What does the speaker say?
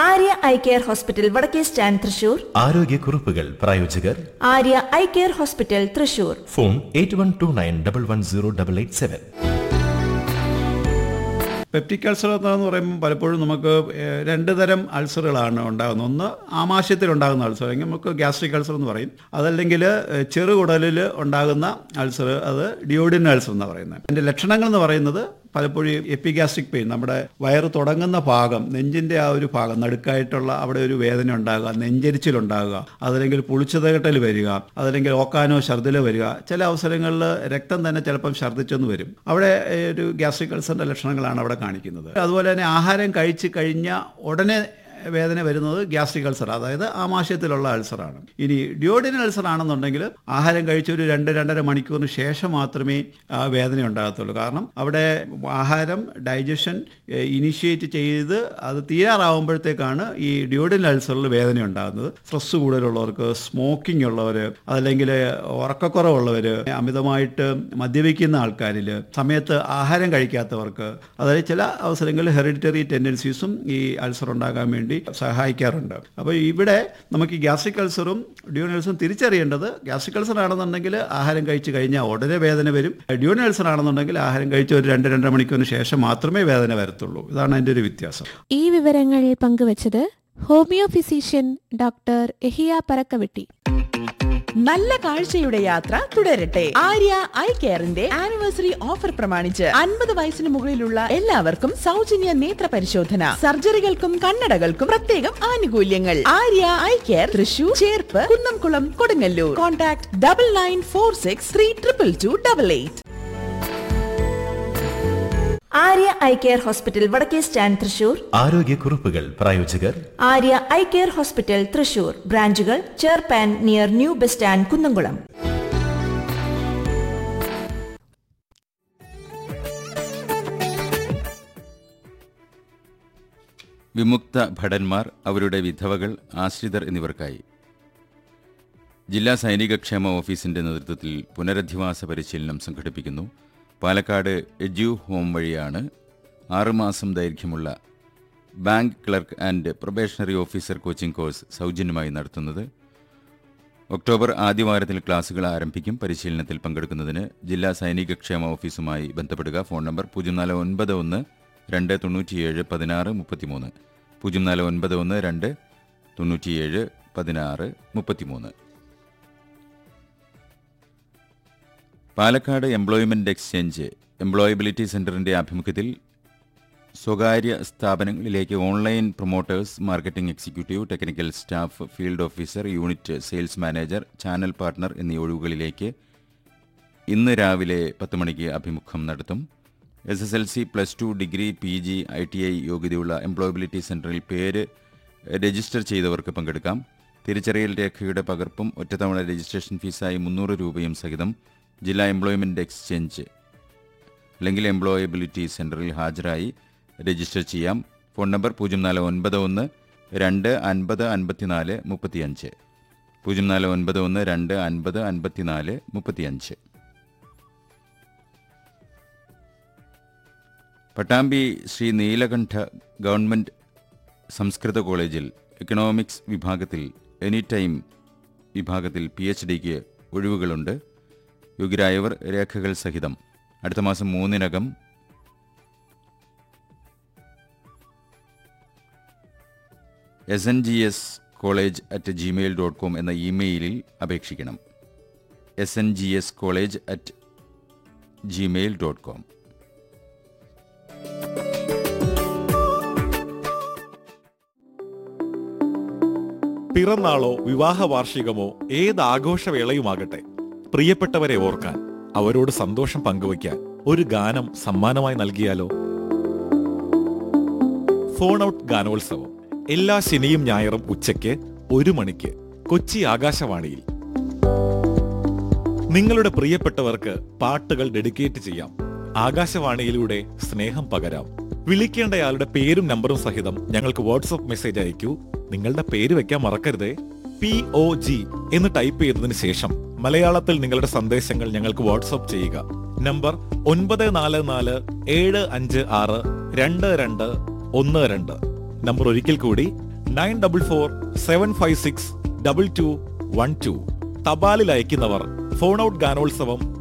Arya eye care hospital വടക്കേ stand Thrissur ആരോഗ്യക്കുറിപ്പുകൾ പ്രായോജകർ Arya eye care hospital Thrissur phone eight one two nine double one zero double eight seven peptic ulcer എന്ന് പറയുമ്പോൾ പലപ്പോഴും നമുക്ക് ഏഹ്, രണ്ട് തരം അൾസറുകളാണ് ഉണ്ടാകുന്നത് ഒന്ന് ആമാശയത്തിൽ ഉണ്ടാകുന്ന അൾസർ അല്ലെങ്കിൽ നമുക്ക് ഗ്യാസ്ട്രിക് അൾസർ എന്ന് പറയും അതല്ലെങ്കിൽ ഏഹ്, ചെറുകുടലിൽ ഉണ്ടാകുന്ന അൾസർ അത് ഡിയോഡിൻ അൾസർ എന്ന് പറയുന്നത് അതിൻ്റെ ലക്ഷണങ്ങൾ എന്ന് പറയുന്നത് പലപ്പോഴും എപ്പിഗാസ്ട്രിക് പെയിൻ നമ്മുടെ വയറ് തുടങ്ങുന്ന ഭാഗം നെഞ്ചിൻ്റെ ആ ഒരു ഭാഗം നടുക്കായിട്ടുള്ള അവിടെ ഒരു വേദന ഉണ്ടാകുക നെഞ്ചരിച്ചിലുണ്ടാകുക അതല്ലെങ്കിൽ പുളിച്ചതകട്ടൽ വരിക അതല്ലെങ്കിൽ ഓക്കാനോ ഛർദിലോ വരിക ചില അവസരങ്ങളിൽ രക്തം തന്നെ ചിലപ്പം ഛർദ്ദിച്ചെന്ന് വരും അവിടെ ഏഹ്, ഒരു ഗ്യാസ്ട്രിക് അൾസറിൻ്റെ ലക്ഷണങ്ങളാണ് അവിടെ കാണിക്കുന്നത് അതുപോലെ തന്നെ ആഹാരം കഴിച്ച് കഴിഞ്ഞ ഉടനെ വേദന വരുന്നത് ഗ്യാസ്ട്രിക് അൾസർ അതായത് ആമാശയത്തിലുള്ള അൾസറാണ് ഇനി ഡിയോഡിൻ അൾസർ ആണെന്നുണ്ടെങ്കിൽ ആഹാരം കഴിച്ച ഒരു രണ്ട് രണ്ടര മണിക്കൂറിന് ശേഷം മാത്രമേ ആ വേദന ഉണ്ടാകത്തുള്ളൂ കാരണം അവിടെ ആഹാരം ഡൈജഷൻ ഇനിഷ്യേറ്റ് ചെയ്ത് അത് തീരാറാവുമ്പോഴത്തേക്കാണ് ഈ ഡിയോഡിൻ അൾസറിൽ വേദന ഉണ്ടാകുന്നത് സ്ട്രെസ് കൂടുതലുള്ളവർക്ക് സ്മോക്കിംഗ് ഉള്ളവർ അതല്ലെങ്കിൽ ഉറക്കക്കുറവുള്ളവർ അമിതമായിട്ട് മദ്യപിക്കുന്ന ആൾക്കാരിൽ സമയത്ത് ആഹാരം കഴിക്കാത്തവർക്ക് അതായത് ചില അവസരങ്ങളിൽ ഹെറിഡിറ്ററി ടെൻഡൻസീസും ഈ അൾസർ ഉണ്ടാകാൻ വേണ്ടി സഹായിക്കാറുണ്ട് അപ്പോൾ ഇവിടെ നമുക്ക് ഈ ഗ്യാസ്ട്രിക് അൾസറും ഡ്യൂൺ അൾസറും തിരിച്ചറിയേണ്ടത് ഗ്യാസ്ട്രിക് അൾസർ ആണെന്നുണ്ടെങ്കിൽ ആഹാരം കഴിച്ച് കഴിഞ്ഞാൽ ഉടനെ വേദന വരും ഡ്യൂൺ അൾസർ ആണെന്നുണ്ടെങ്കിൽ ആഹാരം കഴിച്ച് ഒരു രണ്ട് രണ്ടര മണിക്കൂറിന് ശേഷം മാത്രമേ വേദന വരത്തുള്ളൂ ഇതാണ് അതിൻ്റെ ഒരു വ്യത്യാസം ഈ വിവരങ്ങൾ പങ്കുവച്ചത് homeo physician doctor Ehiya Parakkavetti നല്ല കാഴ്ചയുടെ യാത്ര തുടരട്ടെ ആര്യ ഐ കെയറിന്റെ ആനിവേഴ്സറി ഓഫർ പ്രമാണിച്ച് അൻപത് വയസ്സിന് മുകളിലുള്ള എല്ലാവർക്കും സൗജന്യ നേത്ര പരിശോധന സർജറികൾക്കും കണ്ണടകൾക്കും പ്രത്യേകം ആനുകൂല്യങ്ങൾ Arya eye care Thrissur Cherpu Kunnamkulam Kodungallur contact double nine four six three triple two double eight Arya eye care hospital വടക്കേ സ്റ്റാൻഡ് തൃശൂർ ആരോഗ്യക്കുറിപ്പുകൾ പ്രായോജകർ Arya eye care hospital Thrissur ബ്രാഞ്ചുകൾ ചേർപ്പാൻ near new bus stand Kunnamkulam വിമുക്ത ഭടന്മാർ അവരുടെ വിധവകൾ ആശ്രിതർ എന്നിവർക്കായി ജില്ലാ സൈനിക ക്ഷേമ ഓഫീസിന്റെ നേതൃത്വത്തിൽ പുനരധിവാസ പരിശീലനം സംഘടിപ്പിക്കുന്നു പാലക്കാട് എഡ്യു ഹോം വഴിയാണ് ആറുമാസം ദൈർഘ്യമുള്ള bank clerk and probationary officer coaching course സൗജന്യമായി നടത്തുന്നത് ഒക്ടോബർ ആദ്യവാരത്തിൽ ക്ലാസുകൾ ആരംഭിക്കും പരിശീലനത്തിൽ പങ്കെടുക്കുന്നതിന് ജില്ലാ സൈനിക ക്ഷേമ ഓഫീസുമായി ബന്ധപ്പെടുക ഫോൺ നമ്പർ പൂജ്യം നാല് ഒൻപത് ഒന്ന് രണ്ട് തൊണ്ണൂറ്റിയേഴ് പതിനാറ് മുപ്പത്തിമൂന്ന് പൂജ്യം നാല് ഒൻപത് ഒന്ന് രണ്ട് തൊണ്ണൂറ്റിയേഴ് പതിനാറ് മുപ്പത്തിമൂന്ന് പാലക്കാട് എംപ്ലോയ്മെന്റ് എക്സ്ചേഞ്ച് എംപ്ലോയബിലിറ്റി സെന്ററിന്റെ ആഭിമുഖ്യത്തിൽ സ്വകാര്യ സ്ഥാപനങ്ങളിലേക്ക് online promoters marketing executive technical staff field officer unit sales manager channel partner എന്നീ ഒഴിവുകളിലേക്ക് ഇന്ന് രാവിലെ പത്ത് മണിക്ക് അഭിമുഖം നടത്തും S S L C plus two degree P G I T I യോഗ്യതയുള്ള എംപ്ലോയബിലിറ്റി സെന്ററിൽ പേര് രജിസ്റ്റർ ചെയ്തവർക്ക് പങ്കെടുക്കാം തിരിച്ചറിയൽ രേഖയുടെ പകർപ്പും ഒറ്റത്തവണ രജിസ്ട്രേഷൻ ഫീസായി മുന്നൂറ് രൂപയും സഹിതം ജില്ലാ എംപ്ലോയ്മെന്റ് എക്സ്ചേഞ്ച് അല്ലെങ്കിൽ എംപ്ലോയബിലിറ്റി സെന്ററിൽ ഹാജരായി രജിസ്റ്റർ ചെയ്യാം ഫോൺ നമ്പർ പൂജ്യം നാല് ഒൻപത് ഒന്ന് രണ്ട് അൻപത് അൻപത്തിനാല് മുപ്പത്തിയഞ്ച് പൂജ്യം നാല് ഒൻപത് ഒന്ന് രണ്ട് അൻപത് അൻപത്തിനാല് മുപ്പത്തിയഞ്ച് പട്ടാമ്പി ശ്രീ നീലകണ്ഠ ഗവൺമെൻറ് സംസ്കൃത കോളേജിൽ എക്കണോമിക്സ് വിഭാഗത്തിൽ എനി ടൈം വിഭാഗത്തിൽ പി എച്ച് ഡിക്ക് ഒഴിവുകളുണ്ട് യോഗ്യരായവർ രേഖകൾ സഹിതം അടുത്ത മാസം മൂന്നിനകം S N G S college at Gmail dot com എന്ന ഇമെയിലിൽ അപേക്ഷിക്കണം S N G S college at Gmail dot com പിറന്നാളോ വിവാഹ വാർഷികമോ ഏത് ആഘോഷവേളയുമാകട്ടെ പ്രിയപ്പെട്ടവരെ ഓർക്കാൻ അവരോട് സന്തോഷം പങ്കുവയ്ക്കാൻ ഒരു ഗാനം സമ്മാനമായി നൽകിയാലോ ഫോൺ ഔട്ട് ഗാനോത്സവം എല്ലാ ശനിയും ഞായറും ഉച്ചയ്ക്ക് ഒരു മണിക്ക് കൊച്ചി ആകാശവാണിയിൽ നിങ്ങളുടെ പ്രിയപ്പെട്ടവർക്ക് പാട്ടുകൾ ഡെഡിക്കേറ്റ് ചെയ്യാം ആകാശവാണിയിലൂടെ സ്നേഹം പകരാം വിളിക്കേണ്ടയാളുടെ പേരും നമ്പറും സഹിതം ഞങ്ങൾക്ക് വാട്സപ്പ് മെസ്സേജ് അയക്കൂ നിങ്ങളുടെ പേര് വെക്കാൻ മറക്കരുതേ പി ഒ ജി എന്ന് ടൈപ്പ് ചെയ്തതിനു ശേഷം മലയാളത്തിൽ നിങ്ങളുടെ സന്ദേശങ്ങൾ ഞങ്ങൾക്ക് വാട്സപ്പ് ചെയ്യുക നമ്പർ ഒൻപത് നാല് നാല് ഏഴ് അഞ്ച് ആറ് രണ്ട് രണ്ട് ഒന്ന് രണ്ട് നമ്പർ ഒരിക്കൽ കൂടി nine double four seven five six double two one two തപാലിൽ അയക്കുന്നവർ ഫോൺ ഔട്ട് ഗാനോത്സവം